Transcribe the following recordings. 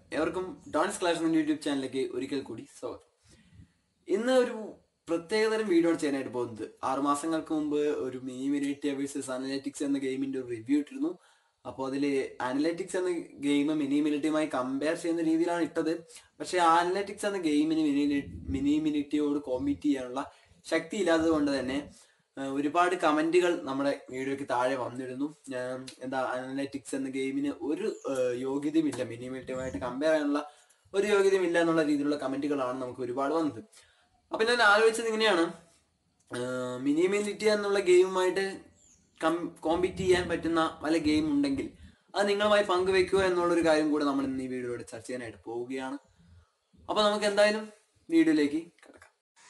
എവർക്കും dawns class YouTube ചാനലിലേക്ക് ഒരിക്കൽ കൂടി സ്വാഗതം ഇന്ന് ഒരു പ്രത്യേകതരം വീഡിയോ ആണ് ചെയ്യാനായിട്ട് പോകുന്നത് ആറു മാസങ്ങൾക്ക് മുമ്പ് ഒരു മിനി മിനിറ്റ് വേഴ്സസ് അനലറ്റിക്സ് എന്ന ഗെയിമിന്റെ ഒരു റിവ്യൂ ഇട്ടിരുന്നു അപ്പോൾ അതിൽ അനലറ്റിക്സ് എന്ന ഗെയിം മിനി മിനിറ്റിയുമായി കമ്പയർ ചെയ്യുന്ന രീതിയിലാണ് ഇട്ടത് പക്ഷേ അനലറ്റിക്സ് എന്ന ഗെയിമിന് മിനി മിനി മിനിറ്റിയോട് കോമ്പീറ്റ് ചെയ്യാനുള്ള ശക്തി ഇല്ലാത്തത് കൊണ്ട് തന്നെ ഏഹ് ഒരുപാട് കമന്റുകൾ നമ്മുടെ വീഡിയോയ്ക്ക് താഴെ വന്നിരുന്നു ഞാൻ എന്താ അനലറ്റിക്സ് എന്ന ഗെയിമിന് ഒരു ഏഹ് യോഗ്യതയും ഇല്ല മിനി മിനിറ്റുമായിട്ട് കമ്പയർ ചെയ്യാനുള്ള ഒരു യോഗ്യതയും ഇല്ല എന്നുള്ള രീതിയിലുള്ള കമന്റുകളാണ് നമുക്ക് ഒരുപാട് വന്നത് അപ്പൊ ഞാൻ ആലോചിച്ചത് ഇങ്ങനെയാണ് ഏഹ് മിനി മിനിറ്റി എന്നുള്ള ഗെയിമുമായിട്ട് കോമ്പീറ്റ് ചെയ്യാൻ പറ്റുന്ന വല്ല ഗെയിം ഉണ്ടെങ്കിൽ അത് നിങ്ങളുമായി പങ്കുവെക്കുക എന്നുള്ളൊരു കാര്യം കൂടെ നമ്മൾ ഇന്ന് ഈ വീഡിയോയുടെ ചർച്ച ചെയ്യാനായിട്ട് പോവുകയാണ് അപ്പൊ നമുക്ക് എന്തായാലും വീഡിയോയിലേക്ക് കിടക്കാം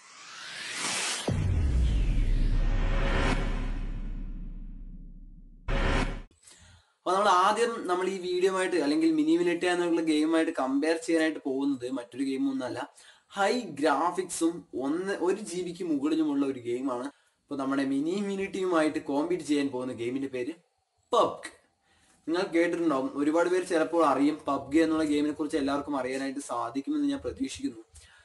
അപ്പൊ നമ്മൾ ആദ്യം നമ്മൾ ഈ വീഡിയോമായിട്ട് അല്ലെങ്കിൽ മിനി മിനിറ്റ് എന്നുള്ള ഗെയിമായിട്ട് കമ്പയർ ചെയ്യാനായിട്ട് പോകുന്നത് മറ്റൊരു ഗെയിം ഒന്നല്ല ഹൈ ഗ്രാഫിക്സും ഒന്ന് ഒരു ജി ബിക്ക് മുകളിലുമുള്ള ഒരു ഗെയിമാണ് ഇപ്പൊ നമ്മുടെ മിനി മിനിറ്റിയുമായിട്ട് കോമ്പീറ്റ് ചെയ്യാൻ പോകുന്ന ഗെയിമിന്റെ പേര് പബ്ഗ് നിങ്ങൾ കേട്ടിട്ടുണ്ടാവും ഒരുപാട് പേര് ചിലപ്പോൾ അറിയും പബ്ജി എന്നുള്ള ഗെയിമിനെ കുറിച്ച് എല്ലാവർക്കും അറിയാനായിട്ട് സാധിക്കുമെന്ന് ഞാൻ പ്രതീക്ഷിക്കുന്നു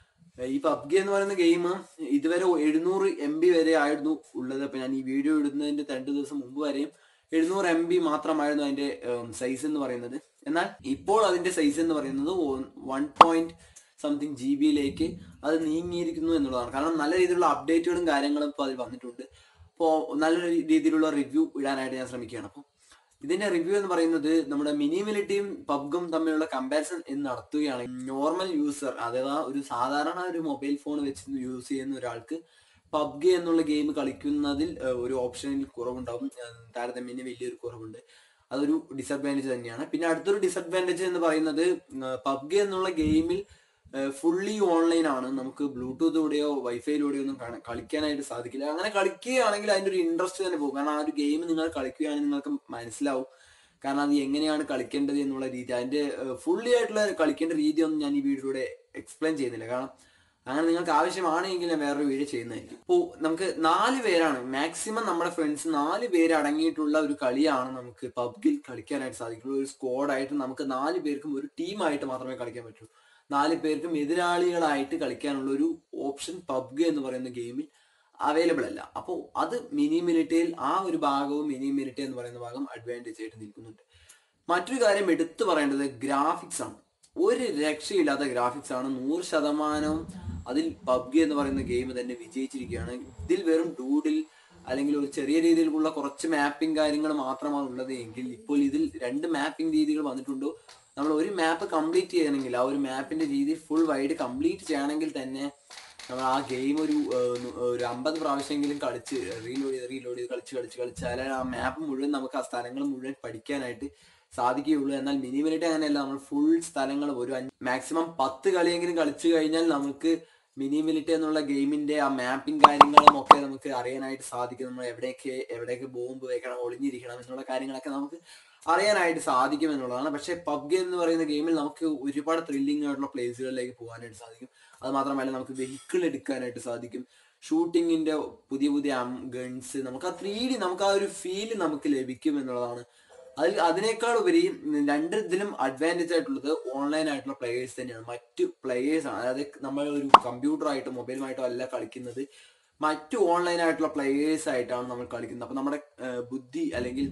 ഈ പബ്ജി എന്ന് പറയുന്ന ഗെയിം ഇതുവരെ എഴുന്നൂറ് എം ബി വരെ ആയിരുന്നു ഉള്ളത് അപ്പൊ ഞാൻ ഈ വീഡിയോ ഇടുന്നതിന്റെ രണ്ട് ദിവസം മുമ്പ് വരെയും എഴുന്നൂറ് എം ബി മാത്രമായിരുന്നു അതിന്റെ സൈസ് എന്ന് പറയുന്നത് എന്നാൽ ഇപ്പോൾ അതിന്റെ സൈസ് എന്ന് പറയുന്നത് വൺ പോയിന്റ് സംതിങ് ജി ബിയിലേക്ക് അത് നീങ്ങിയിരിക്കുന്നു എന്നുള്ളതാണ് കാരണം നല്ല രീതിയിലുള്ള അപ്ഡേറ്റുകളും കാര്യങ്ങളും ഇപ്പോൾ അതിൽ വന്നിട്ടുണ്ട് അപ്പോൾ നല്ല രീതിയിലുള്ള റിവ്യൂ ഇടാനായിട്ട് ഞാൻ ശ്രമിക്കുകയാണ് അപ്പോൾ ഇതിന്റെ റിവ്യൂ എന്ന് പറയുന്നത് നമ്മുടെ മിനി മിലിറ്റിയും പബ്ഗും തമ്മിലുള്ള കമ്പാരിസൺ എന്ന് നടത്തുകയാണെങ്കിൽ നോർമൽ യൂസർ അഥവാ ഒരു സാധാരണ ഒരു മൊബൈൽ ഫോൺ വെച്ച് യൂസ് ചെയ്യുന്ന ഒരാൾക്ക് പബ്ജി എന്നുള്ള ഗെയിം കളിക്കുന്നതിൽ ഏഹ്, ഒരു ഓപ്ഷനിൽ കുറവുണ്ടാവും ഏഹ്, താരതമ്യേന വലിയൊരു കുറവുണ്ട് അതൊരു ഡിസഡ്വാൻറ്റേജ് തന്നെയാണ് പിന്നെ അടുത്തൊരു ഡിസഡ്വാൻറ്റേജ് എന്ന് പറയുന്നത് പബ്ജി എന്നുള്ള ഗെയിമിൽ ഫുള്ളി ഓൺലൈൻ ആണ് നമുക്ക് ബ്ലൂടൂത്തിലൂടെയോ വൈഫൈയിലൂടെയോ ഒന്നും കാണാൻ- കളിക്കാനായിട്ട് സാധിക്കില്ല അങ്ങനെ കളിക്കുകയാണെങ്കിൽ അതിന്റെ ഒരു ഇൻട്രസ്റ്റ് തന്നെ പോകും കാരണം ആ ഒരു ഗെയിം നിങ്ങൾ കളിക്കുകയാണെങ്കിൽ നിങ്ങൾക്ക് മനസ്സിലാവും കാരണം അത് എങ്ങനെയാണ് കളിക്കേണ്ടത് എന്നുള്ള രീതി അതിന്റെ ഫുള്ളി ആയിട്ടുള്ള കളിക്കേണ്ട രീതി ഒന്നും ഞാൻ ഈ വീഡിയോയിലൂടെ എക്സ്പ്ലെയിൻ ചെയ്യുന്നില്ല കാരണം അങ്ങനെ നിങ്ങൾക്ക് ആവശ്യമാണെങ്കിൽ ഞാൻ വേറൊരു വീഡിയോ ചെയ്യുന്നതായിരിക്കും അപ്പോൾ നമുക്ക് നാല് പേരാണ് മാക്സിമം നമ്മുടെ ഫ്രണ്ട്സ് നാല് പേര് അടങ്ങിയിട്ടുള്ള ഒരു കളിയാണ് നമുക്ക് പബ്ഗിൽ കളിക്കാനായിട്ട് സാധിക്കുള്ളൂ ഒരു സ്ക്വാഡായിട്ട് നമുക്ക് നാല് പേർക്കും ഒരു ടീമായിട്ട് മാത്രമേ കളിക്കാൻ പറ്റൂ നാല് പേർക്കും എതിരാളികളായിട്ട് കളിക്കാനുള്ള ഒരു ഓപ്ഷൻ പബ്ഗ് എന്ന് പറയുന്ന ഗെയിമിൽ അവൈലബിൾ അല്ല അപ്പോൾ അത് മിനി മിനിറ്റയിൽ ആ ഒരു ഭാഗവും മിനി മിനിറ്റ് എന്ന് പറയുന്ന ഭാഗം അഡ്വാൻറ്റേജ് ആയിട്ട് നിൽക്കുന്നുണ്ട് മറ്റൊരു കാര്യം എടുത്തു പറയേണ്ടത് ഗ്രാഫിക്സ് ആണ് ഒരു രക്ഷയില്ലാത്ത ഗ്രാഫിക്സ് ആണ് നൂറ് ശതമാനവും അതിൽ പബ്ജി എന്ന് പറയുന്ന ഗെയിം തന്നെ വിജയിച്ചിരിക്കുകയാണ് ഇതിൽ വെറും ഡൂഡിൽ അല്ലെങ്കിൽ ഒരു ചെറിയ രീതിയിലുള്ള കുറച്ച് മാപ്പിംഗ് കാര്യങ്ങൾ മാത്രമാണ് ഉള്ളത് എങ്കിൽ ഇപ്പോൾ ഇതിൽ രണ്ട് മാപ്പിംഗ് രീതികൾ വന്നിട്ടുണ്ടോ നമ്മൾ ഒരു മാപ്പ് കംപ്ലീറ്റ് ചെയ്യണമെങ്കിൽ ആ ഒരു മാപ്പിന്റെ രീതി ഫുൾ വൈഡ് കംപ്ലീറ്റ് ചെയ്യണമെങ്കിൽ തന്നെ നമ്മൾ ആ ഗെയിം ഒരു ഏഹ്, ന- ഒരു അമ്പത് പ്രാവശ്യമെങ്കിലും കളിച്ച് റീലോഡ് ചെയ്ത് റീലോഡ് ചെയ്ത് കളിച്ച് കളിച്ച് കളിച്ചാലേ ആ മാപ്പ് മുഴുവൻ നമുക്ക് ആ സ്ഥലങ്ങൾ മുഴുവൻ പഠിക്കാനായിട്ട് സാധിക്കുകയുള്ളൂ എന്നാൽ മിനി മിനിറ്റ് അങ്ങനെയല്ല നമ്മൾ ഫുൾ സ്ഥലങ്ങൾ ഒരു മാക്സിമം പത്ത് കളിയെങ്കിലും കളിച്ചു കഴിഞ്ഞാൽ നമുക്ക് മിനി മിനിറ്റ് എന്നുള്ള ഗെയിമിന്റെ ആ മാപ്പിംഗ് കാര്യങ്ങളും ഒക്കെ നമുക്ക് അറിയാനായിട്ട് സാധിക്കും നമ്മൾ എവിടെയൊക്കെ എവിടെയൊക്കെ ബോംബ് വെക്കണം ഒളിഞ്ഞിരിക്കണം എന്നുള്ള കാര്യങ്ങളൊക്കെ നമുക്ക് അറിയാനായിട്ട് സാധിക്കും എന്നുള്ളതാണ് പക്ഷേ പബ്ജി എന്ന് പറയുന്ന ഗെയിമിൽ നമുക്ക് ഒരുപാട് ത്രില്ലിംഗ് ആയിട്ടുള്ള പ്ലേസുകളിലേക്ക് പോകാനായിട്ട് സാധിക്കും അത് മാത്രമല്ല നമുക്ക് വെഹിക്കിൾ എടുക്കാനായിട്ട് സാധിക്കും ഷൂട്ടിങ്ങിന്റെ പുതിയ പുതിയ ഗൺസ് നമുക്ക് ആ ത്രീ ഡി നമുക്ക് ആ ഒരു ഫീല് നമുക്ക് ലഭിക്കും എന്നുള്ളതാണ് അതിൽ അതിനേക്കാൾ ഉപരി രണ്ട് ഇതിലും അഡ്വാൻറ്റേജ് ആയിട്ടുള്ളത് ഓൺലൈൻ ആയിട്ടുള്ള പ്ലേയേഴ്സ് തന്നെയാണ് മറ്റു പ്ലേയേഴ്സ് ആണ് അതായത് നമ്മൾ ഒരു കമ്പ്യൂട്ടറായിട്ടോ മൊബൈലുമായിട്ടോ അല്ല കളിക്കുന്നത് മറ്റു ഓൺലൈൻ ആയിട്ടുള്ള പ്ലേയേഴ്സ് ആയിട്ടാണ് നമ്മൾ കളിക്കുന്നത് അപ്പൊ നമ്മുടെ ഏഹ്, ബുദ്ധി അല്ലെങ്കിൽ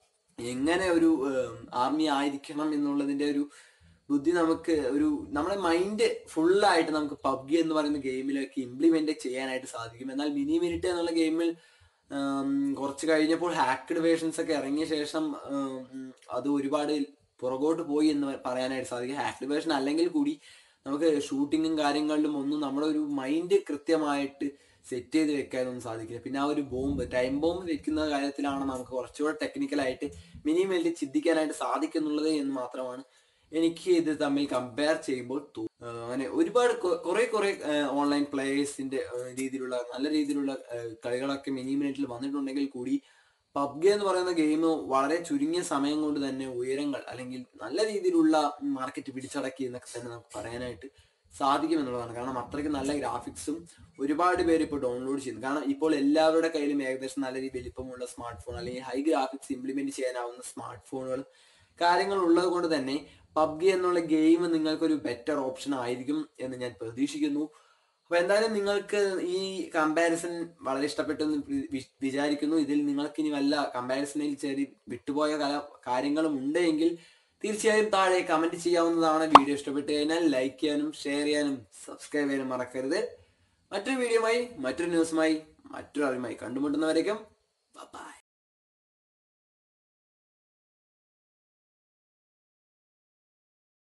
എങ്ങനെ ഒരു ആർമി ആയിരിക്കണം എന്നുള്ളതിന്റെ ഒരു ബുദ്ധി നമുക്ക് ഒരു നമ്മുടെ മൈൻഡ് ഫുള്ളായിട്ട് നമുക്ക് പബ്ജി എന്ന് പറയുന്ന ഗെയിമിലേക്ക് ഇംപ്ലിമെന്റ് ചെയ്യാനായിട്ട് സാധിക്കും എന്നാൽ മിനി മിനിറ്റ് എന്നുള്ള ഗെയിമിൽ കുറച്ച് കഴിഞ്ഞപ്പോൾ ഹാക്കഡ് വേർഷൻസ് ഒക്കെ ഇറങ്ങിയ ശേഷം ഉം, അത് ഒരുപാട് പുറകോട്ട് പോയി എന്ന് പറയാനായിട്ട് സാധിക്കും ഹാക്കഡ് വേർഷൻ അല്ലെങ്കിൽ കൂടി നമുക്ക് ഷൂട്ടിങ്ങും കാര്യങ്ങളിലും ഒന്നും നമ്മുടെ ഒരു മൈൻഡ് കൃത്യമായിട്ട് സെറ്റ് ചെയ്ത് വെക്കാനൊന്നും സാധിക്കില്ല പിന്നെ ആ ഒരു ബോംബ് ടൈം ബോംബ് വെക്കുന്ന കാര്യത്തിലാണ് നമുക്ക് കുറച്ചുകൂടെ ടെക്നിക്കലായിട്ട് മിനിമലി ചിന്തിക്കാനായിട്ട് സാധിക്കുന്നുള്ളത് എന്ന് മാത്രമാണ് എനിക്ക് ഇത് തമ്മിൽ കമ്പയർ ചെയ്യുമ്പോൾ തോ- ആഹ് അങ്ങനെ ഒരുപാട് കൊ- കുറെ കുറെ ഓൺലൈൻ പ്ലേയേഴ്സിന്റെ രീതിയിലുള്ള നല്ല രീതിയിലുള്ള ആഹ് കളികളൊക്കെ മിനി മിനിറ്റിൽ വന്നിട്ടുണ്ടെങ്കിൽ കൂടി പബ്ജി എന്ന് പറയുന്ന ഗെയിം വളരെ ചുരുങ്ങിയ സമയം കൊണ്ട് തന്നെ ഉയരങ്ങൾ അല്ലെങ്കിൽ നല്ല രീതിയിലുള്ള മാർക്കറ്റ് പിടിച്ചടക്കി എന്നൊക്കെ തന്നെ നമുക്ക് പറയാനായിട്ട് സാധിക്കും എന്നുള്ളതാണ് കാരണം അത്രയ്ക്ക് നല്ല ഗ്രാഫിക്സും ഒരുപാട് പേര് ഇപ്പോൾ ഡൗൺലോഡ് ചെയ്യുന്നു കാരണം ഇപ്പോൾ എല്ലാവരുടെ കയ്യിലും ഏകദേശം നല്ല രീതിയിൽ വലിപ്പമുള്ള സ്മാർട്ട് ഫോൺ അല്ലെങ്കിൽ ഹൈ ഗ്രാഫിക്സ് ഇംപ്ലിമെന്റ് ചെയ്യാനാവുന്ന സ്മാർട്ട് ഫോണുകളും കാര്യങ്ങൾ ഉള്ളത് കൊണ്ട് തന്നെ പബ്ജി എന്നുള്ള ഗെയിം നിങ്ങൾക്കൊരു ബെറ്റർ ഓപ്ഷൻ ആയിരിക്കും എന്ന് ഞാൻ പ്രതീക്ഷിക്കുന്നു അപ്പൊ എന്തായാലും നിങ്ങൾക്ക് ഈ കമ്പാരിസൺ വളരെ ഇഷ്ടപ്പെട്ടു എന്ന് വി- വി- വിചാരിക്കുന്നു ഇതിൽ നിങ്ങൾക്ക് ഇനി വല്ല കമ്പാരിസണിൽ ചെറിയ വിട്ടുപോയ കല കാര്യങ്ങളും ഉണ്ടെങ്കിൽ തീർച്ചയായും താഴെ കമന്റ് ചെയ്യാവുന്നതാണ് വീഡിയോ ഇഷ്ടപ്പെട്ട് കഴിഞ്ഞാൽ ലൈക്ക് ചെയ്യാനും ഷെയർ ചെയ്യാനും സബ്സ്ക്രൈബ് ചെയ്യാനും മറക്കരുത് മറ്റൊരു വീഡിയോയുമായി മറ്റൊരു ന്യൂസുമായി മറ്റൊരു അറിവുമായി കണ്ടുമുട്ടുന്നവരേക്കും ബൈ